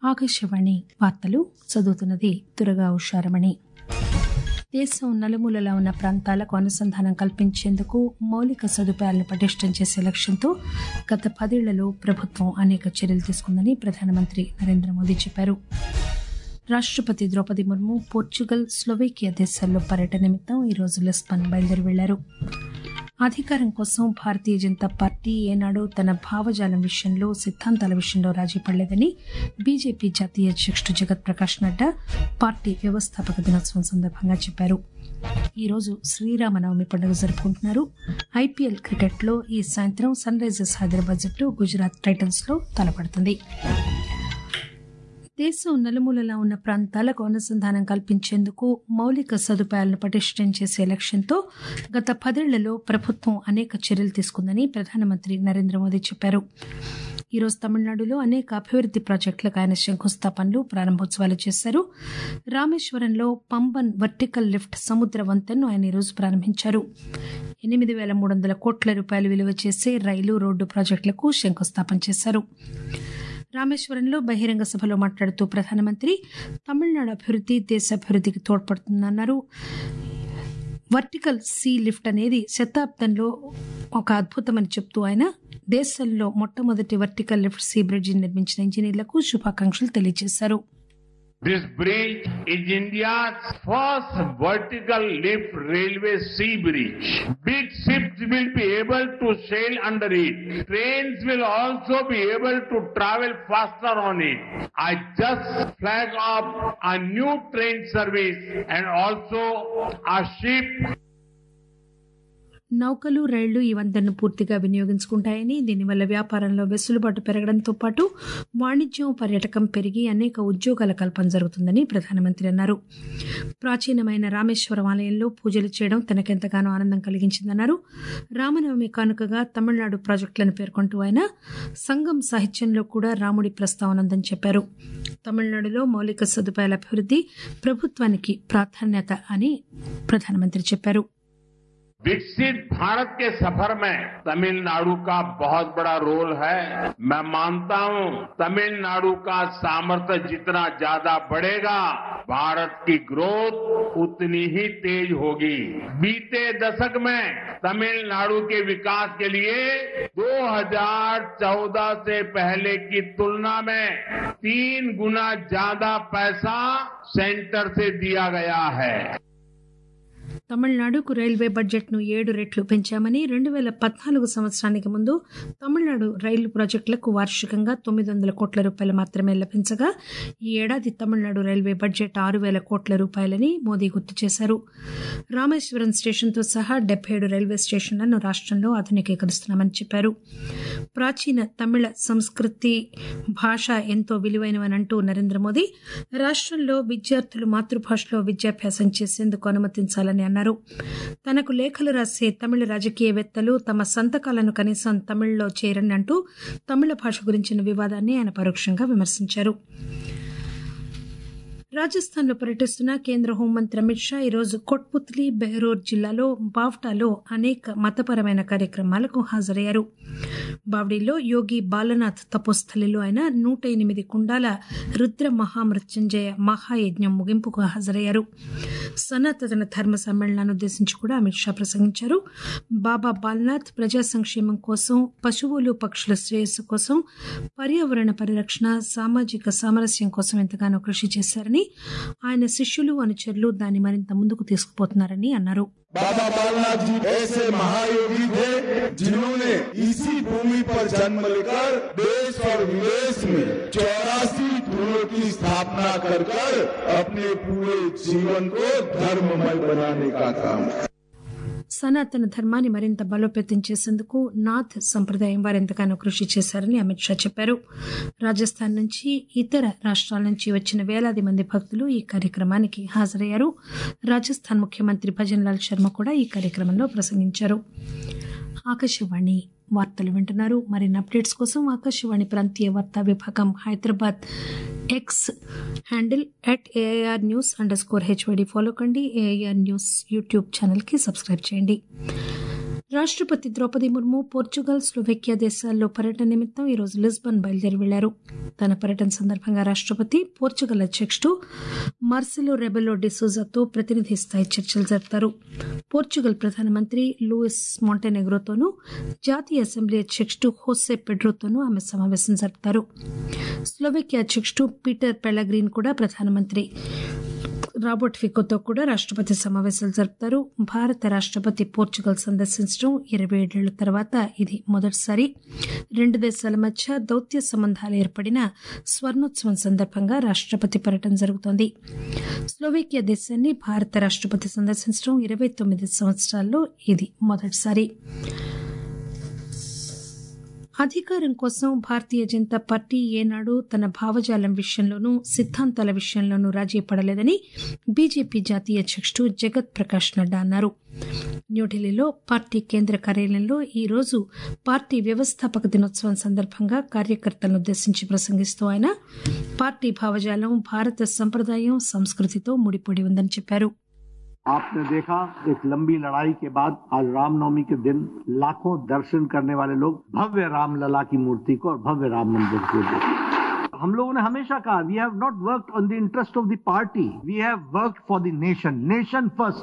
ఆకాశవాణి వార్తలు చదువుతున్నది దురగా ఉషారమణి దేశం నలుమూలలా ఉన్న ప్రాంతాలకు అనుసంధానం కల్పించేందుకు మౌలిక సదుపాయాలను పటిష్టం చేసే లక్ష్యంతో గత పదేళ్లలో ప్రభుత్వం అనేక చర్యలు తీసుకుందని ప్రధానమంత్రి నరేంద్ర మోదీ చెప్పారు రాష్టపతి ద్రౌపది ముర్ము పోర్చుగల్ స్లోవేకియా దేశాల్లో పర్యటన నిమిత్తం ఈరోజు లిస్బన్ బయలుదేరి వెళ్లారు అధికారం కోసం భారతీయ జనతా పార్టీ ఏనాడు తన భావజాలం విషయంలో సిద్ధాంతాల విషయంలో రాజీ పడలేదని బీజేపీ జాతీయ అధ్యకుడు జగత్ ప్రకాష్ నడ్డా పార్టీ వ్యవస్థాపక దినోత్సవం సందర్భంగా చెప్పారు ఈ రోజు శ్రీరామనవమి పండుగ జరుపుకుంటున్నారు ఐపీఎల్ క్రికెట్లో ఈ సాయంత్రం సన్ రైజర్స్ హైదరాబాద్ జట్టు గుజరాత్ టైటన్స్ లో తలపడుతుంది దేశం నలుమూలలా ఉన్న ప్రాంతాలకు అనుసంధానం కల్పించేందుకు మౌలిక సదుపాయాలను పటిష్టం చేసే లక్ష్యంతో గత పదేళ్లలో ప్రభుత్వం అనేక చర్యలు తీసుకుందని ప్రధానమంత్రి నరేంద్ర మోదీ చెప్పారు ఈరోజు తమిళనాడులో అనేక అభివృద్ది ప్రాజెక్టులకు ఆయన శంకుస్థాపనలు ప్రారంభోత్సవాలు చేశారు రామేశ్వరంలో పంబన్ వర్టికల్ లిఫ్ట్ సముద్ర వంతెనను ఆయన ఈరోజు ప్రారంభించారు ఎనిమిది పేల మూడు వందల కోట్ల రూపాయలు విలువ చేసే రైలు రోడ్డు ప్రాజెక్టులకు శంకుస్థాపన చేశారు రామేశ్వరంలో బహిరంగ సభలో మాట్లాడుతూ ప్రధానమంత్రి తమిళనాడు అభివృద్ది దేశ అభివృద్దికి తోడ్పడుతుందన్నారు వర్టికల్ సీ లిఫ్ట్ అనేది శతాబ్దంలో ఒక అద్భుతమని చెప్తూ ఆయన దేశంలో మొట్టమొదటి వర్టికల్ లిఫ్ట్ సీ బ్రిడ్జి నిర్మించిన ఇంజనీర్లకు శుభాకాంక్షలు తెలియజేశారు This bridge is India's first vertical lift railway sea bridge. Big ships will be able to sail under it. Trains will also be able to travel faster on it. I just flag off a new train service and also a ship నౌకలు రైళ్లు ఈ వంతెనను పూర్తిగా వినియోగించుకుంటాయని దీనివల్ల వ్యాపారంలో వెసులుబాటు పెరగడంతో పాటు వాణిజ్యం పర్యాటకం పెరిగి అనేక ఉద్యోగాల కల్పన జరుగుతుందని ప్రధానమంత్రి అన్నారు ప్రాచీనమైన రామేశ్వరం ఆలయంలో పూజలు చేయడం తనకెంతగానో ఆనందం కలిగించిందన్నారు రామనవమి కానుకగా తమిళనాడు ప్రాజెక్టులను పేర్కొంటూ ఆయన సంఘం సాహిత్యంలో కూడా రాముడి ప్రస్తావన ఉందని చెప్పారు తమిళనాడులో మౌలిక సదుపాయాల అభివృద్ది ప్రభుత్వానికి ప్రాధాన్యత అని ప్రధానమంత్రి చెప్పారు विकसित भारत के सफर में तमिलनाडु का बहुत बड़ा रोल है मैं मानता हूं तमिलनाडु का सामर्थ्य जितना ज्यादा बढ़ेगा भारत की ग्रोथ उतनी ही तेज होगी बीते दशक में तमिलनाडु के विकास के लिए 2014 से पहले की तुलना में तीन गुना ज्यादा पैसा सेंटर से दिया गया है తమిళనాడుకు రైల్వే బడ్జెట్ ను ఏడు రెట్లు పెంచామని రెండు పేల పద్నాలుగు సంవత్సరానికి ముందు తమిళనాడు రైలు ప్రాజెక్టులకు వార్షికంగా తొమ్మిది వందల కోట్ల రూపాయలు మాత్రమే లభించగా ఈ ఏడాది తమిళనాడు రైల్వే బడ్జెట్ ఆరు పేల కోట్ల రూపాయలని మోదీ గుర్తు చేశారు రామేశ్వరం స్టేషన్తో సహా డెబ్బై ఏడు రైల్వే స్టేషన్లను రాష్టంలో ఆధునికీకరిస్తున్నామని చెప్పారు ప్రాచీన తమిళ సంస్కృతి భాష ఎంతో విలువైనవని అంటూ నరేంద్ర మోదీ రాష్టంలో విద్యార్థులు మాతృభాషలో విద్యాభ్యాసం చేసేందుకు అనుమతించాలని అన్నారు తనకు లేఖలు రాసే తమిళ రాజకీయవేత్తలు తమ సంతకాలను కనీసం తమిళ్లో చేయరని అంటూ తమిళ భాష గురించిన వివాదాన్ని ఆయన పరోక్షంగా విమర్శించారు రాజస్థాన్ లో పర్యటిస్తున్న కేంద్ర హోంమంత్రి అమిత్ షా ఈరోజు కొట్పుత్లీ బెహ్రూర్ జిల్లాలో బావ్టాలో అనేక మతపరమైన కార్యక్రమాలకు హాజరయ్యారు బావ్డీలో యోగి బాలనాథ్ తపోస్థలిలో ఆయన నూట ఎనిమిది కుండాల రుద్ర మహామృత్యుంజయ మహాయజ్ఞం ముగింపుకు హాజరయ్యారు సనాతన ధర్మ సమ్మేళనాన్ని ఉద్దేశించి కూడా అమిత్ షా ప్రసంగించారు బాబా బాలనాథ్ ప్రజా సంక్షేమం కోసం పశువులు పక్షుల శ్రేయస్సు కోసం పర్యావరణ పరిరక్షణ సామాజిక సామరస్యం కోసం ఎంతగానో కృషి చేశారని ఆయన శిష్యులు అనుచరులు దాన్ని మరింత ముందుకు తీసుకుపోతున్నారని అన్నారు बाबा बालनाथ जी ऐसे महायोगी थे जिन्होंने इसी भूमि पर जन्म लेकर देश और विदेश में चौरासी धुनों की स्थापना कर कर अपने पूरे जीवन को धर्ममय बनाने का काम సనాతన ధర్మాన్ని మరింత బలోపేతం చేసేందుకు నాథ్ సంప్రదాయం వారెంతగానో కృషి చేశారని అమిత్ షా చెప్పారు రాజస్థాన్ నుంచి ఇతర రాష్ట్రాల నుంచి వచ్చిన వేలాది మంది భక్తులు ఈ కార్యక్రమానికి హాజరయ్యారు రాజస్థాన్ ముఖ్యమంత్రి భజన్ లాల్ శర్మ కూడా ఈ కార్యక్రమంలో ప్రసంగించారు ఆకాశవాణి వార్తలు వింటున్నారు మరిన్ని అప్డేట్స్ కోసం ఆకాశవాణి ప్రాంతీయ వార్తా విభాగం Hyderabad X handle at AIR news underscore HYD follow కండి ఏఐఆర్ న్యూస్ యూట్యూబ్ ఛానల్కి సబ్స్క్రైబ్ చేయండి రాష్టపతి ద్రౌపది ముర్ము పోర్చుగల్ స్లోవేకియా దేశాల్లో పర్యటన నిమిత్తం ఈరోజు లిస్బన్ బయలుదేరి వెళ్లారు తన పర్యటన సందర్భంగా రాష్టపతి పోర్చుగల్ అధ్యక్షుడు మార్సెలో రెబెలో డిసోజాతో ప్రతినిధి స్థాయి చర్చలు జరుపుతారు పోర్చుగల్ ప్రధానమంత్రి లూయిస్ మాంటెనెగ్రోతోనూ జాతీయ అసెంబ్లీ అధ్యక్షుడు హోసే పెడ్రోతోనూ ఆమె సమావేశం జరుపుతారు స్లోవేకియా అధ్యక్షుడు పీటర్ పెలగ్రీన్ కూడా ప్రధానమంత్రి రాబర్ట్ ఫికోతో కూడా రాష్టపతి సమావేశాలు జరుపుతారు భారత రాష్టపతి పోర్చుగల్ సందర్శించడం ఇరవై ఏడేళ్ల తర్వాత ఇది మొదటిసారి రెండు దేశాల మధ్య దౌత్య సంబంధాలు ఏర్పడిన స్వర్ణోత్సవం సందర్భంగా రాష్టపతి పర్యటన జరుగుతోంది స్లోవేకియా దేశాన్ని భారత రాష్టపతి సందర్శించడం ఇరవై తొమ్మిది సంవత్సరాల్లో ఇది మొదటిసారి అధికారం కోసం భారతీయ జనతా పార్టీ ఏనాడు తన భావజాలం విషయంలోనూ సిద్ధాంతాల విషయంలోనూ రాజీ పడలేదని బీజేపీ జాతీయ అధ్యక్షుడు జగత్ ప్రకాష్ నడ్డా అన్నారు న్యూఢిల్లీలో పార్టీ కేంద్ర కార్యాలయంలో ఈ రోజు పార్టీ వ్యవస్థాపక దినోత్సవం సందర్భంగా కార్యకర్తలను ఉద్దేశించి ప్రసంగిస్తూ ఆయన పార్టీ భావజాలం భారత సంప్రదాయం సంస్కృతితో ముడిపడి ఉందని చెప్పారు आपने देखा एक लंबी लड़ाई के बाद आज रामनवमी के दिन लाखों दर्शन करने वाले लोग भव्य रामलला की मूर्ति को और भव्य राम मंदिर को देखते हम लोगों ने हमेशा कहा we have not work on the interest of the party we have work for the nation nation first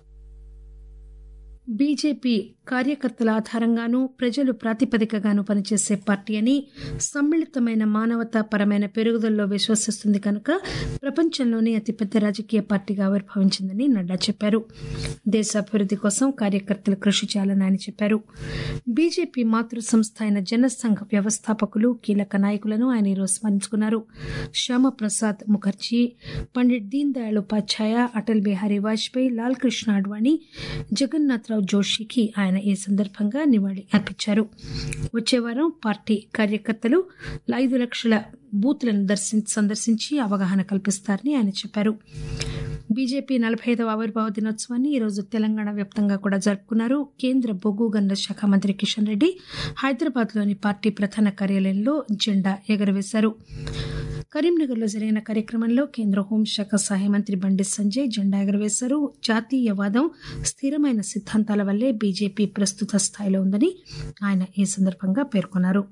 BJP కార్యకర్తల ఆధారంగానూ ప్రజలు ప్రాతిపదికగాను పనిచేసే పార్టీ అని సమ్మిళితమైన మానవతాపరమైన పెరుగుదలలో విశ్వసిస్తుంది కనుక ప్రపంచంలోనే అతిపెద్ద రాజకీయ పార్టీగా ఆవిర్భవించిందని నడ్డా చెప్పారు దేశాభివృద్ది కోసం కార్యకర్తలు కృషి చేయాలని ఆయన చెప్పారు బీజేపీ మాతృ సంస్థ అయిన జనసంఘ్ వ్యవస్థాపకులు కీలక నాయకులను ఆయన ఈరోజు స్మరించుకున్నారు శ్యామప్రసాద్ ముఖర్జీ పండిట్ దీన్ దయాళ్ ఉపాధ్యాయ అటల్ బిహారీ వాజ్పేయి లాల్ కృష్ణ అడ్వాణి జగన్నాథరావు జోషికి ఆయన ఈ సందర్భంగా నివాళి అర్పించారు వచ్చే వారం పార్టీ కార్యకర్తలు ఐదు లక్షల బూత్లను దర్శించి సందర్శించి అవగాహన కల్పిస్తారని ఆయన చెప్పారు బీజేపీ నలభై ఐదవ ఆవిర్భావ దినోత్సవాన్ని ఈరోజు తెలంగాణ వ్యాప్తంగా కూడా జరుపుకున్నారు కేంద్ర బొగ్గు గనుల శాఖ మంత్రి కిషన్ రెడ్డి హైదరాబాద్లోని పార్టీ ప్రధాన కార్యాలయంలో జెండా ఎగురవేశారు కరీంనగర్లో జరిగిన కార్యక్రమంలో కేంద్ర హోంశాఖ సహాయ మంత్రి బండి సంజయ్ జెండా ఎగురవేశారు జాతీయవాదం స్థిరమైన సిద్ధాంతాల వల్లే బీజేపీ ప్రస్తుత స్థాయిలో ఉందని ఆయన ఈ సందర్భంగా పేర్కొన్నారు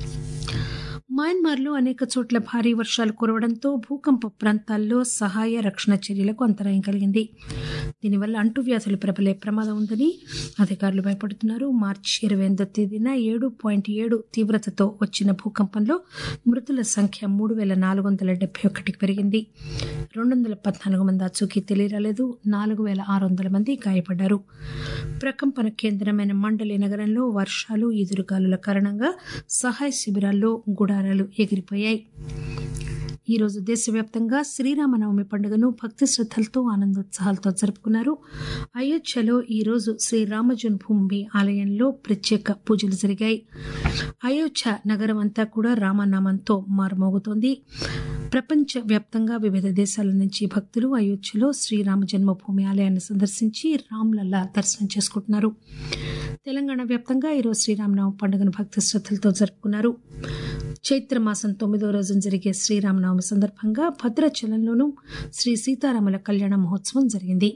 మయన్మార్లో అనేక చోట్ల భారీ వర్షాలు కురవడంతో భూకంప ప్రాంతాల్లో సహాయ రక్షణ చర్యలకు అంతరాయం కలిగింది దీనివల్ల అంటువ్యాధులు ప్రబలే ప్రమాదం ఉందని అధికారులు భయపడుతున్నారు మార్చి ఇరవై ఎనిమిదో తేదీన ఏడు పాయింట్ ఏడు తీవ్రతతో వచ్చిన భూకంపంలో మృతుల సంఖ్య మూడు వేల నాలుగు వందల డెబ్బై ఒకటికి పెరిగింది రెండు వందల పద్నాలుగు మంది అచూకీ తెలియరాలేదు నాలుగు వేల ఆరు వందల మంది గాయపడ్డారు ప్రకంపన కేంద్రమైన మండలి నగరంలో వర్షాలు ఈదురుగాలుల కారణంగా సహాయ శిబిరాల్లో గుడారాలు ఎగిరిపోయాయి ఈ రోజు దేశవ్యాప్తంగా శ్రీరామనవమి పండుగను భక్తి శ్రద్దలతో ఆనందోత్సాహాలతో జరుపుకున్నారు అయోధ్యలో ఈ రోజు శ్రీ రామజన్మభూమి ఆలయంలో ప్రత్యేక పూజలు జరిగాయి అయోధ్య నగరం అంతా కూడా రామనామంతో మారుమోగుతోంది ప్రపంచ వ్యాప్తంగా వివిధ దేశాల నుంచి భక్తులు అయోధ్యలో శ్రీరామ జన్మభూమి ఆలయాన్ని సందర్శించి రామ్లల్లా దర్శనం చేసుకుంటున్నారు తెలంగాణ వ్యాప్తంగా ఈరోజు శ్రీరామనవమి పండుగను భక్తి శ్రద్దలతో జరుపుకున్నారు చైత్ర మాసం తొమ్మిదో రోజున జరిగే శ్రీరామనవమి సందర్భంగా భద్రాచలంలోనూ శ్రీ సీతారాముల కళ్యాణ మహోత్సవం జరిగింది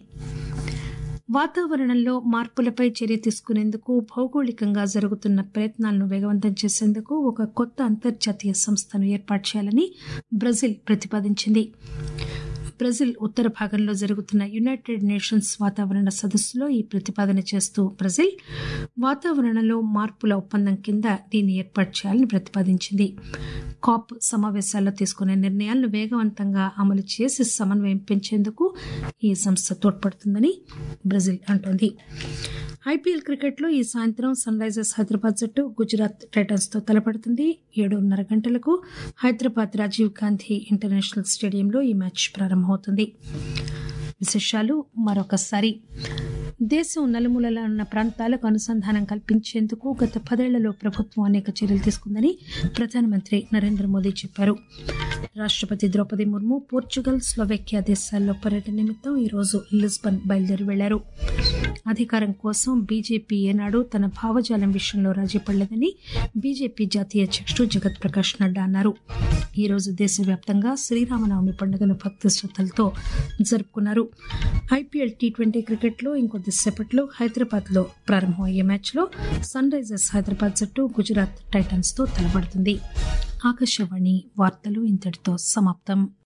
వాతావరణంలో మార్పులపై చర్య తీసుకునేందుకు భౌగోళికంగా జరుగుతున్న ప్రయత్నాలను వేగవంతం చేసేందుకు ఒక కొత్త అంతర్జాతీయ సంస్థను ఏర్పాటు చేయాలని బ్రెజిల్ ప్రతిపాదించింది బ్రెజిల్ ఉత్తర భాగంలో జరుగుతున్న యునైటెడ్ నేషన్స్ వాతావరణ సదస్సులో ఈ ప్రతిపాదన చేస్తూ బ్రెజిల్ వాతావరణంలో మార్పుల ఒప్పందం కింద దీన్ని ఏర్పాటు చేయాలని ప్రతిపాదించింది కాప్ సమావేశాల్లో తీసుకునే నిర్ణయాలను వేగవంతంగా అమలు చేసి సమన్వయం పెంచేందుకు ఈ సంస్థ తోడ్పడుతుందని బ్రెజిల్ అంటోంది ఐపీఎల్ క్రికెట్లో ఈ సాయంత్రం సన్ రైజర్స్ హైదరాబాద్ జట్టు గుజరాత్ టైటన్స్ తో తలపడుతుంది ఏడున్నర గంటలకు హైదరాబాద్ రాజీవ్ గాంధీ ఇంటర్నేషనల్ స్టేడియంలో ఈ మ్యాచ్ ప్రారంభమవుతుంది విశేషాలు మరొకసారి దేశం నలుమూలలా ఉన్న ప్రాంతాలకు అనుసంధానం కల్పించేందుకు గత పదేళ్లలో ప్రభుత్వం అనేక చర్యలు తీసుకుందని ప్రధానమంత్రి నరేంద్ర మోదీ చెప్పారు రాష్టపతి ద్రౌపది ముర్ము పోర్చుగల్ స్లోవేకియా దేశాల్లో పర్యటన నిమిత్తం ఈరోజు లిస్బన్ బయలుదేరి వెళ్లారు అధికారం కోసం బీజేపీ ఏనాడు తన భావజాలం విషయంలో రాజీపడలేదని బీజేపీ జాతీయ అధ్యక్షుడు జగత్ ప్రకాష్ నడ్డా అన్నారు ఈ రోజు దేశవ్యాప్తంగా శ్రీరామనవమి పండుగను భక్తి శ్రద్దలతో జరుపుకున్నారు ఐపీఎల్ టీ ట్వంటీ క్రికెట్లో ఇంకొద్దిసేపట్లో హైదరాబాద్ లో ప్రారంభమయ్యే మ్యాచ్లో సన్ రైజర్స్ హైదరాబాద్ జట్టు గుజరాత్ టైటన్స్ తో తలపడుతుంది ఆకాశవాణి వార్తలు ఇంతటితో సమాప్తం